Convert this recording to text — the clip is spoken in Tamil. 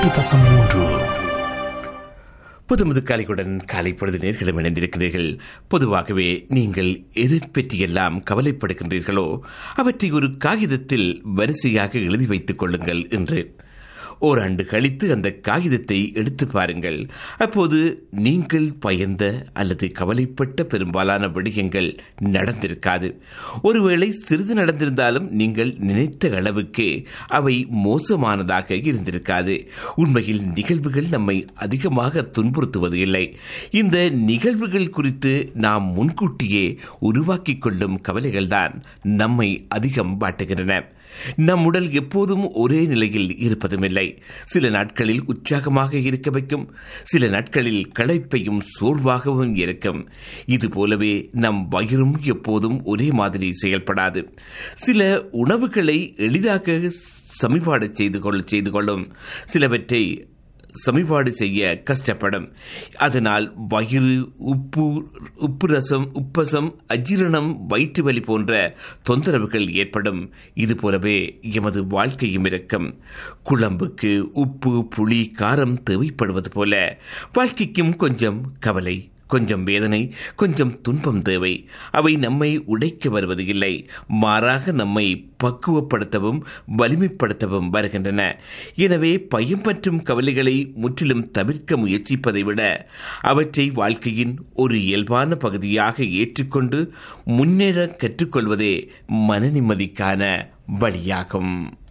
எட்டு தசம் மூன்று புதுமுது காலைக்குடன் காலை பொழுது நேர்களும் இணைந்திருக்கிறீர்கள் பொதுவாகவே நீங்கள் எதை பற்றியெல்லாம் கவலைப்படுகின்றீர்களோ அவற்றை ஒரு காகிதத்தில் வரிசையாக எழுதி வைத்துக் கொள்ளுங்கள் என்று ஓராண்டு கழித்து அந்த காகிதத்தை எடுத்து பாருங்கள் அப்போது நீங்கள் பயந்த அல்லது கவலைப்பட்ட பெரும்பாலான விடயங்கள் நடந்திருக்காது ஒருவேளை சிறிது நடந்திருந்தாலும் நீங்கள் நினைத்த அளவுக்கே அவை மோசமானதாக இருந்திருக்காது உண்மையில் நிகழ்வுகள் நம்மை அதிகமாக துன்புறுத்துவது இல்லை இந்த நிகழ்வுகள் குறித்து நாம் முன்கூட்டியே உருவாக்கிக் கொள்ளும் கவலைகள்தான் நம்மை அதிகம் வாட்டுகின்றன நம் உடல் எப்போதும் ஒரே நிலையில் இருப்பதுமில்லை சில நாட்களில் உற்சாகமாக இருக்க வைக்கும் சில நாட்களில் களைப்பையும் சோர்வாகவும் இருக்கும் இது போலவே நம் வயிறும் எப்போதும் ஒரே மாதிரி செயல்படாது சில உணவுகளை எளிதாக சமிபாடு செய்து கொள்ள செய்து கொள்ளும் சிலவற்றை சமிபாடு செய்ய கஷ்டப்படும் அதனால் வயிறு உப்பு உப்பு ரசம் உப்பசம் அஜீரணம் வயிற்று வலி போன்ற தொந்தரவுகள் ஏற்படும் இது போலவே எமது வாழ்க்கையும் இருக்கும் குழம்புக்கு உப்பு புளி காரம் தேவைப்படுவது போல வாழ்க்கைக்கும் கொஞ்சம் கவலை கொஞ்சம் வேதனை கொஞ்சம் துன்பம் தேவை அவை நம்மை உடைக்க வருவது இல்லை மாறாக நம்மை பக்குவப்படுத்தவும் வலிமைப்படுத்தவும் வருகின்றன எனவே பயம் மற்றும் கவலைகளை முற்றிலும் தவிர்க்க முயற்சிப்பதை விட அவற்றை வாழ்க்கையின் ஒரு இயல்பான பகுதியாக ஏற்றுக்கொண்டு முன்னேற கற்றுக்கொள்வதே மன நிம்மதிக்கான வழியாகும்